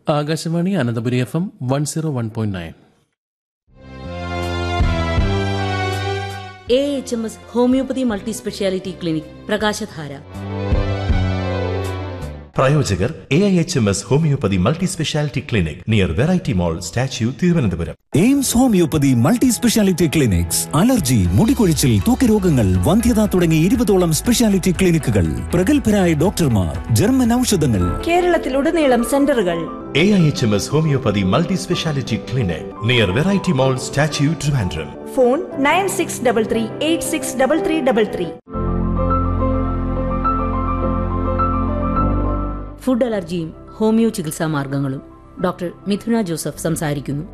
Akashvani Ananthapuri F M one zero one point nine A H M S homoeopathy multi speciality clinic പ്രകാശധാര പ്രായോജകർ A I H M S homoeopathy multi speciality clinic near variety mall statue Thiruvananthapuram AIIMS homeopathy multi speciality clinics allergy മുടികൊഴിച്ചിൽ തൂക്കരോഗങ്ങൾ വന്ധ്യത തുടങ്ങി ഇരുപതോളം speciality ക്ലിനിക്കുകൾ പ്രഗത്ഭരായ ഡോക്ടർമാർ German ഔഷധങ്ങൾ കേരളത്തിലുടനീളം സെന്ററുകൾ A I H M S homoeopathy multi speciality clinic near variety mall statue Trivandrum phone nine six double three eight six double three double three food അലർജിയും homoeo ചികിത്സാ മാർഗങ്ങളും ഡോക്ടർ മിഥുന ജോസഫ് സംസാരിക്കുന്നു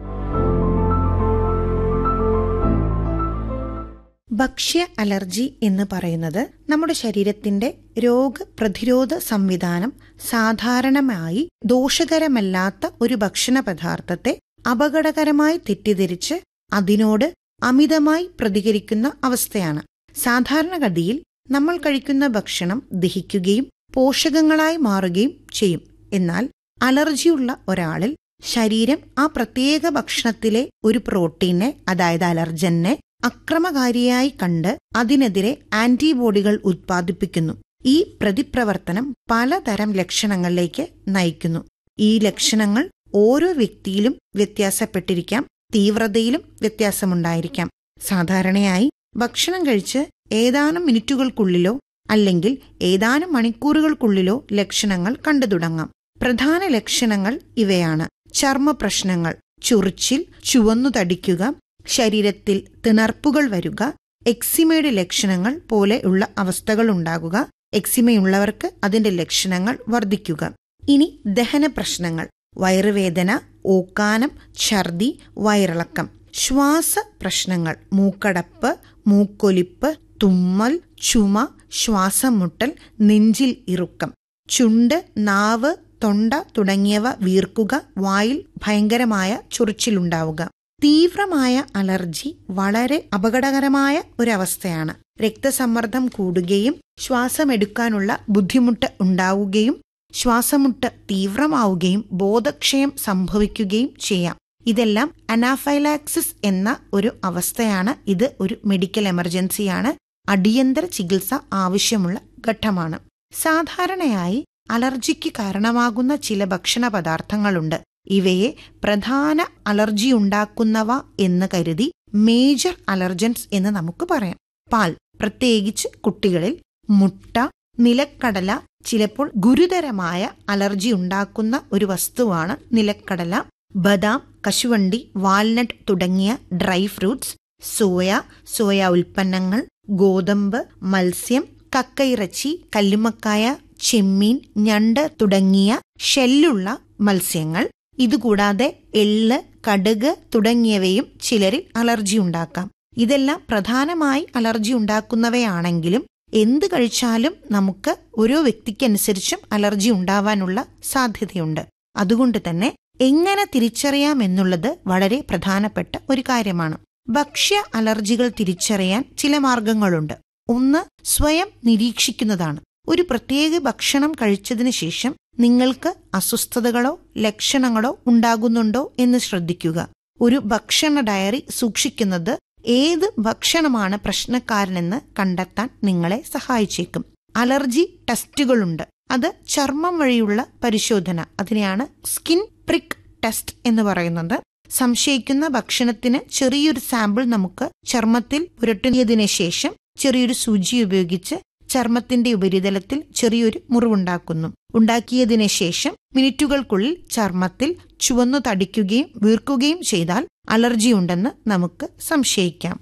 ഭക്ഷ്യ അലർജി എന്ന് പറയുന്നത് നമ്മുടെ ശരീരത്തിന്റെ രോഗപ്രതിരോധ സംവിധാനം സാധാരണമായി ദോഷകരമല്ലാത്ത ഒരു ഭക്ഷണ പദാർത്ഥത്തെ അപകടകരമായി തെറ്റിദ്ധരിച്ച് അതിനോട് അമിതമായി പ്രതികരിക്കുന്ന അവസ്ഥയാണ് സാധാരണഗതിയിൽ നമ്മൾ കഴിക്കുന്ന ഭക്ഷണം ദഹിക്കുകയും പോഷകങ്ങളായി മാറുകയും ചെയ്യും എന്നാൽ അലർജിയുള്ള ഒരാളിൽ ശരീരം ആ പ്രത്യേക ഭക്ഷണത്തിലെ ഒരു പ്രോട്ടീനെ അതായത് അലർജനെ അക്രമകാരിയായി കണ്ട് അതിനെതിരെ ആന്റിബോഡികൾ ഉത്പാദിപ്പിക്കുന്നു ഈ പ്രതിപ്രവർത്തനം പലതരം ലക്ഷണങ്ങളിലേക്ക് നയിക്കുന്നു ഈ ലക്ഷണങ്ങൾ ഓരോ വ്യക്തിയിലും വ്യത്യാസപ്പെട്ടിരിക്കാം തീവ്രതയിലും വ്യത്യാസമുണ്ടായിരിക്കാം സാധാരണയായി ഭക്ഷണം കഴിച്ച് ഏതാനും മിനിറ്റുകൾക്കുള്ളിലോ അല്ലെങ്കിൽ ഏതാനും മണിക്കൂറുകൾക്കുള്ളിലോ ലക്ഷണങ്ങൾ കണ്ടു തുടങ്ങാം പ്രധാന ലക്ഷണങ്ങൾ ഇവയാണ് ചർമ്മ പ്രശ്നങ്ങൾ ചൊറിച്ചിൽ ചുവന്നു തടിക്കുക ശരീരത്തിൽ തിണർപ്പുകൾ വരുക എക്സിമയുടെ ലക്ഷണങ്ങൾ പോലെയുള്ള അവസ്ഥകൾ ഉണ്ടാകുക എക്സിമയുള്ളവർക്ക് അതിന്റെ ലക്ഷണങ്ങൾ വർദ്ധിക്കുക ഇനി ദഹന പ്രശ്നങ്ങൾ വയറുവേദന ഓക്കാനം ഛർദി വയറിളക്കം ശ്വാസ പ്രശ്നങ്ങൾ മൂക്കടപ്പ് മൂക്കൊലിപ്പ് തുമ്മൽ ചുമ ശ്വാസമുട്ടൽ നെഞ്ചിൽ ഇറുക്കം ചുണ്ട് നാവ് തൊണ്ട തുടങ്ങിയവ വീർക്കുക വായിൽ ഭയങ്കരമായ ചൊറിച്ചിലുണ്ടാവുക തീവ്രമായ അലർജി വളരെ അപകടകരമായ ഒരവസ്ഥയാണ് രക്തസമ്മർദ്ദം കൂടുകയും ശ്വാസമെടുക്കാനുള്ള ബുദ്ധിമുട്ട് ഉണ്ടാവുകയും ശ്വാസമുട്ട് തീവ്രമാവുകയും ബോധക്ഷയം സംഭവിക്കുകയും ചെയ്യാം ഇതെല്ലാം അനാഫൈലാക്സിസ് എന്ന ഒരു അവസ്ഥയാണ് ഇത് ഒരു മെഡിക്കൽ എമർജൻസിയാണ് അടിയന്തര ചികിത്സ ആവശ്യമുള്ള ഘട്ടമാണ് സാധാരണയായി അലർജിക്ക് കാരണമാകുന്ന ചില ഭക്ഷണ പദാർത്ഥങ്ങളുണ്ട് ഇവയെ പ്രധാന അലർജി ഉണ്ടാക്കുന്നവ എന്ന് കരുതി മേജർ അലർജൻസ് എന്ന് നമുക്ക് പറയാം പാൽ പ്രത്യേകിച്ച് കുട്ടികളിൽ മുട്ട നിലക്കടല ചിലപ്പോൾ ഗുരുതരമായ അലർജി ഉണ്ടാക്കുന്ന ഒരു വസ്തുവാണ് നിലക്കടല ബദാം കശുവണ്ടി വാൽനട്ട് തുടങ്ങിയ ഡ്രൈ ഫ്രൂട്ട്സ് സോയ സോയ ഉൽപ്പന്നങ്ങൾ ഗോതമ്പ് മത്സ്യം കക്കയിറച്ചി കല്ലുമക്കായ ചെമ്മീൻ ഞണ്ട് തുടങ്ങിയ ഷെല്ലുള്ള മത്സ്യങ്ങൾ ഇതുകൂടാതെ എള്ള് കടുക് തുടങ്ങിയവയും ചിലരിൽ അലർജി ഉണ്ടാക്കാം ഇതെല്ലാം പ്രധാനമായി അലർജി ഉണ്ടാക്കുന്നവയാണെങ്കിലും എന്ത് കഴിച്ചാലും നമുക്ക് ഓരോ വ്യക്തിക്കനുസരിച്ചും അലർജി ഉണ്ടാവാനുള്ള സാധ്യതയുണ്ട് അതുകൊണ്ട് തന്നെ എങ്ങനെ തിരിച്ചറിയാമെന്നുള്ളത് വളരെ പ്രധാനപ്പെട്ട ഒരു കാര്യമാണ് ഭക്ഷ്യ അലർജികൾ തിരിച്ചറിയാൻ ചില മാർഗങ്ങളുണ്ട് ഒന്ന് സ്വയം നിരീക്ഷിക്കുന്നതാണ് ഒരു പ്രത്യേക ഭക്ഷണം കഴിച്ചതിന് ശേഷം നിങ്ങൾക്ക് അസ്വസ്ഥതകളോ ലക്ഷണങ്ങളോ ഉണ്ടാകുന്നുണ്ടോ എന്ന് ശ്രദ്ധിക്കുക ഒരു ഭക്ഷണ ഡയറി സൂക്ഷിക്കുന്നത് ഏത് ഭക്ഷണമാണ് പ്രശ്നക്കാരനെന്ന് കണ്ടെത്താൻ നിങ്ങളെ സഹായിച്ചേക്കും അലർജി ടെസ്റ്റുകളുണ്ട് അത് ചർമ്മം വഴിയുള്ള പരിശോധന അതിനെയാണ് സ്കിൻ പ്രിക്ക് ടെസ്റ്റ് എന്ന് പറയുന്നത് സംശയിക്കുന്ന ഭക്ഷണത്തിന് ചെറിയൊരു സാമ്പിൾ നമുക്ക് ചർമ്മത്തിൽ പുരട്ടിയതിനു ശേഷം ചെറിയൊരു സൂചി ഉപയോഗിച്ച് ചർമ്മത്തിന്റെ ഉപരിതലത്തിൽ ചെറിയൊരു മുറിവുണ്ടാക്കുന്നു ഉണ്ടാക്കിയതിനു ശേഷം മിനിറ്റുകൾക്കുള്ളിൽ ചർമ്മത്തിൽ ചുവന്നു തടിക്കുകയും വീർക്കുകയും ചെയ്താൽ അലർജി ഉണ്ടെന്ന് നമുക്ക് സംശയിക്കാം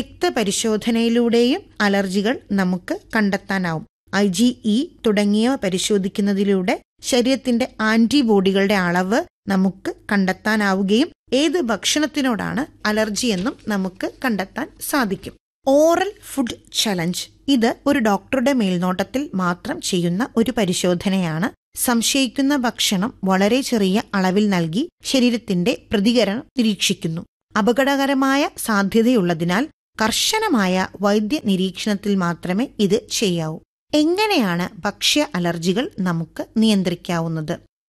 രക്തപരിശോധനയിലൂടെയും അലർജികൾ നമുക്ക് കണ്ടെത്താനാവും ഐ ജി ഇ തുടങ്ങിയവ പരിശോധിക്കുന്നതിലൂടെ ശരീരത്തിന്റെ ആന്റിബോഡികളുടെ അളവ് നമുക്ക് കണ്ടെത്താനാവുകയും ഏത് ഭക്ഷണത്തിനോടാണ് അലർജി എന്നും നമുക്ക് കണ്ടെത്താൻ സാധിക്കും ഓറൽ ഫുഡ് ചലഞ്ച് ഇത് ഒരു ഡോക്ടറുടെ മേൽനോട്ടത്തിൽ മാത്രം ചെയ്യുന്ന ഒരു പരിശോധനയാണ് സംശയിക്കുന്ന ഭക്ഷണം വളരെ ചെറിയ അളവിൽ നൽകി ശരീരത്തിന്റെ പ്രതികരണം നിരീക്ഷിക്കുന്നു അപകടകരമായ സാധ്യതയുള്ളതിനാൽ കർശനമായ വൈദ്യ നിരീക്ഷണത്തിൽ മാത്രമേ ഇത് ചെയ്യാവൂ എങ്ങനെയാണ് ഭക്ഷ്യ അലർജികൾ നമുക്ക് നിയന്ത്രിക്കാവുന്നത്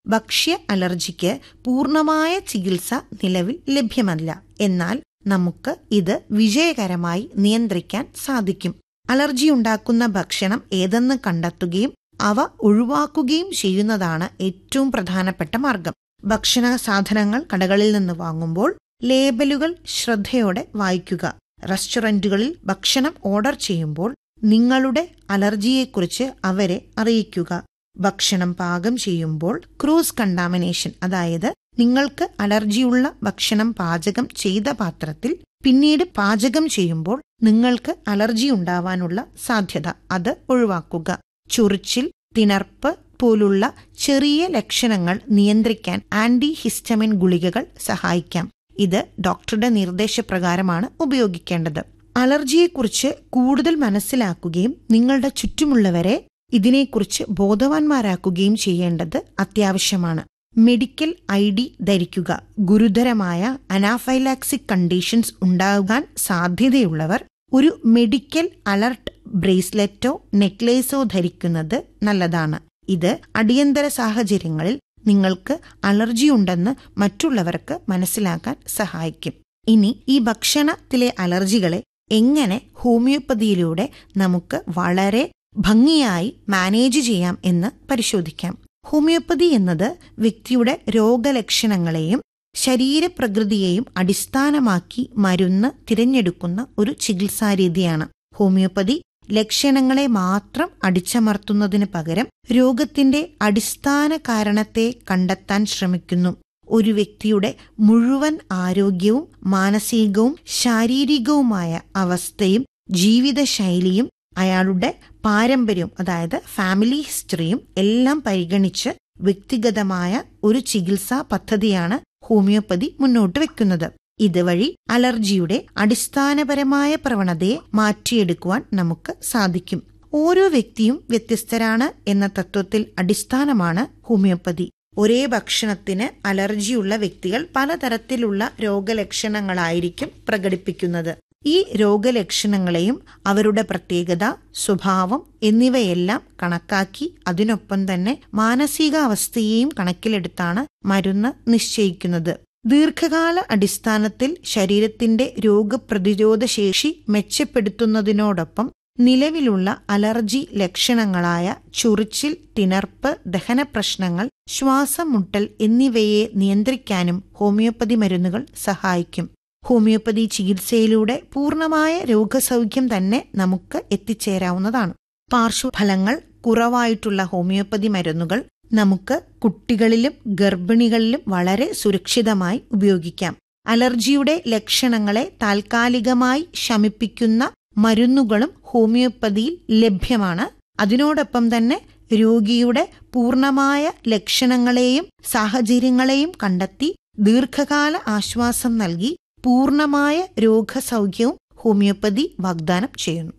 ഭക്ഷ്യ അലർജിക്ക് പൂർണ്ണമായ ചികിത്സ നിലവിൽ ലഭ്യമല്ല എന്നാൽ നമുക്ക് ഇത് വിജയകരമായി നിയന്ത്രിക്കാൻ സാധിക്കും അലർജി ഉണ്ടാക്കുന്ന ഭക്ഷണം ഏതെന്ന് കണ്ടെത്തുകയും അവ ഒഴിവാക്കുകയും ചെയ്യുന്നതാണ് ഏറ്റവും പ്രധാനപ്പെട്ട മാർഗം ഭക്ഷണ സാധനങ്ങൾ കടകളിൽ നിന്ന് വാങ്ങുമ്പോൾ ലേബലുകൾ ശ്രദ്ധയോടെ വായിക്കുക റെസ്റ്റോറന്റുകളിൽ ഭക്ഷണം ഓർഡർ ചെയ്യുമ്പോൾ നിങ്ങളുടെ അലർജിയെക്കുറിച്ച് അവരെ അറിയിക്കുക ഭക്ഷണം പാകം ചെയ്യുമ്പോൾ ക്രൂസ് കണ്ടാമിനേഷൻ അതായത് നിങ്ങൾക്ക് അലർജിയുള്ള ഭക്ഷണം പാചകം ചെയ്ത പാത്രത്തിൽ പിന്നീട് പാചകം ചെയ്യുമ്പോൾ നിങ്ങൾക്ക് അലർജി ഉണ്ടാവാനുള്ള സാധ്യത അത് ഒഴിവാക്കുക ചൊറിച്ചിൽ തിണർപ്പ് പോലുള്ള ചെറിയ ലക്ഷണങ്ങൾ നിയന്ത്രിക്കാൻ ആന്റി ഹിസ്റ്റമിൻ ഗുളികകൾ സഹായിക്കാം ഇത് ഡോക്ടറുടെ നിർദ്ദേശപ്രകാരമാണ് ഉപയോഗിക്കേണ്ടത് അലർജിയെക്കുറിച്ച് കൂടുതൽ മനസ്സിലാക്കുകയും നിങ്ങളുടെ ചുറ്റുമുള്ളവരെ ഇതിനെക്കുറിച്ച് ബോധവാന്മാരാക്കുകയും ചെയ്യേണ്ടത് അത്യാവശ്യമാണ് മെഡിക്കൽ ഐ ഡി ധരിക്കുക ഗുരുതരമായ അനാഫൈലാക്സിക് കണ്ടീഷൻസ് ഉണ്ടാകാൻ സാധ്യതയുള്ളവർ ഒരു മെഡിക്കൽ അലർട്ട് ബ്രേസ്ലെറ്റോ നെക്ലേസോ ധരിക്കുന്നത് നല്ലതാണ് ഇത് അടിയന്തര സാഹചര്യങ്ങളിൽ നിങ്ങൾക്ക് അലർജി ഉണ്ടെന്ന് മറ്റുള്ളവർക്ക് മനസ്സിലാക്കാൻ സഹായിക്കും ഇനി ഈ ഭക്ഷണത്തിലെ അലർജികളെ എങ്ങനെ ഹോമിയോപ്പതിയിലൂടെ നമുക്ക് വളരെ ഭംഗിയായി മാനേജ് ചെയ്യാം എന്ന് പരിശോധിക്കാം ഹോമിയോപ്പതി എന്നത് വ്യക്തിയുടെ രോഗലക്ഷണങ്ങളെയും ശരീരപ്രകൃതിയെയും അടിസ്ഥാനമാക്കി മരുന്ന് തിരഞ്ഞെടുക്കുന്ന ഒരു ചികിത്സാരീതിയാണ് ഹോമിയോപ്പതി ലക്ഷണങ്ങളെ മാത്രം അടിച്ചമർത്തുന്നതിന് പകരം രോഗത്തിന്റെ അടിസ്ഥാന കാരണത്തെ കണ്ടെത്താൻ ശ്രമിക്കുന്നു ഒരു വ്യക്തിയുടെ മുഴുവൻ ആരോഗ്യവും മാനസികവും ശാരീരികവുമായ അവസ്ഥയും ജീവിതശൈലിയും അയാളുടെ പാരമ്പര്യവും അതായത് ഫാമിലി ഹിസ്റ്ററിയും എല്ലാം പരിഗണിച്ച് വ്യക്തിഗതമായ ഒരു ചികിത്സാ പദ്ധതിയാണ് ഹോമിയോപ്പതി മുന്നോട്ട് വെക്കുന്നത് ഇതുവഴി അലർജിയുടെ അടിസ്ഥാനപരമായ പ്രവണതയെ മാറ്റിയെടുക്കുവാൻ നമുക്ക് സാധിക്കും ഓരോ വ്യക്തിയും വ്യത്യസ്തരാണ് എന്ന തത്വത്തിൽ അടിസ്ഥാനമാണ് ഹോമിയോപ്പതി ഒരേ ഭക്ഷണത്തിന് അലർജിയുള്ള വ്യക്തികൾ പലതരത്തിലുള്ള രോഗലക്ഷണങ്ങളായിരിക്കും പ്രകടിപ്പിക്കുന്നത് ഈ രോഗലക്ഷണങ്ങളെയും അവരുടെ പ്രത്യേകത സ്വഭാവം എന്നിവയെല്ലാം കണക്കാക്കി അതിനൊപ്പം തന്നെ മാനസികാവസ്ഥയെയും കണക്കിലെടുത്താണ് മരുന്ന് നിശ്ചയിക്കുന്നത് ദീർഘകാല അടിസ്ഥാനത്തിൽ ശരീരത്തിന്റെ രോഗപ്രതിരോധ ശേഷി മെച്ചപ്പെടുത്തുന്നതിനോടൊപ്പം നിലവിലുള്ള അലർജി ലക്ഷണങ്ങളായ ചൊറിച്ചിൽ തിണർപ്പ് ദഹനപ്രശ്നങ്ങൾ ശ്വാസം മുട്ടൽ എന്നിവയെ നിയന്ത്രിക്കാനും ഹോമിയോപ്പതി മരുന്നുകൾ സഹായിക്കും ഹോമിയോപ്പതി ചികിത്സയിലൂടെ പൂർണ്ണമായ രോഗസൗഖ്യം തന്നെ നമുക്ക് എത്തിച്ചേരാവുന്നതാണ് പാർശ്വഫലങ്ങൾ കുറവായിട്ടുള്ള ഹോമിയോപ്പതി മരുന്നുകൾ നമുക്ക് കുട്ടികളിലും ഗർഭിണികളിലും വളരെ സുരക്ഷിതമായി ഉപയോഗിക്കാം അലർജിയുടെ ലക്ഷണങ്ങളെ താൽക്കാലികമായി ശമിപ്പിക്കുന്ന മരുന്നുകളും ഹോമിയോപ്പതിയിൽ ലഭ്യമാണ് അതിനോടൊപ്പം തന്നെ രോഗിയുടെ പൂർണ്ണമായ ലക്ഷണങ്ങളെയും സാഹചര്യങ്ങളെയും കണ്ടെത്തി ദീർഘകാല ആശ്വാസം നൽകി പൂർണ്ണമായ രോഗസൗഖ്യവും ഹോമിയോപ്പതി വാഗ്ദാനം ചെയ്യുന്നു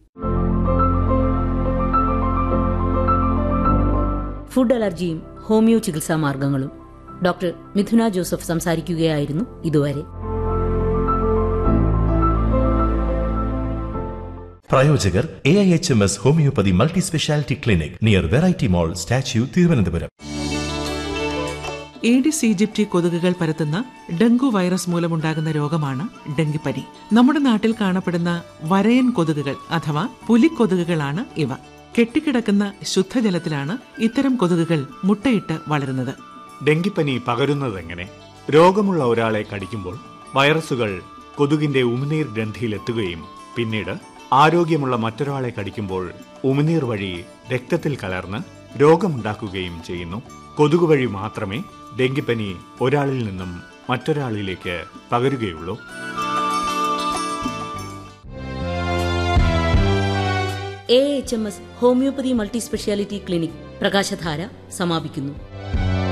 ഫുഡ് അലർജിയും ഹോമിയോ ചികിത്സാ മാർഗങ്ങളും ഡോക്ടർ മിഥുന ജോസഫ് സംസാരിക്കുകയായിരുന്നു ഇതുവരെ പ്രായോജകർ A I H M S homoeopathy multi speciality clinic near variety mall statue Thiruvananthapuram Aedes aegypti കൊതുകുകൾ പരത്തുന്ന ഡെങ്കു വൈറസ് മൂലമുണ്ടാകുന്ന രോഗമാണ് ഡെങ്കിപ്പനി നമ്മുടെ നാട്ടിൽ കാണപ്പെടുന്ന വരയൻ കൊതുകുകൾ അഥവാ പുലിക്കൊതുകുകളാണ് ഇവ കെട്ടിക്കിടക്കുന്ന ശുദ്ധജലത്തിലാണ് ഇത്തരം കൊതുകുകൾ മുട്ടയിട്ട് വളരുന്നത് ഡെങ്കിപ്പനി പകരുന്നതെങ്ങനെ രോഗമുള്ള ഒരാളെ കടിക്കുമ്പോൾ വൈറസുകൾ കൊതുകിന്റെ ഉമിനീർ ഗ്രന്ഥിയിലെത്തുകയും പിന്നീട് ആരോഗ്യമുള്ള മറ്റൊരാളെ കടിക്കുമ്പോൾ ഉമിനീർ വഴി രക്തത്തിൽ കലർന്ന് രോഗമുണ്ടാക്കുകയും ചെയ്യുന്നു കൊതുക് വഴി മാത്രമേ ഡെങ്കിപ്പനി ഒരാളിൽ നിന്നും മറ്റൊരാളിലേക്ക് പകരുകയുള്ളൂ A H M S homoeopathy multi speciality clinic Prakashadhara സമാപിക്കുന്നു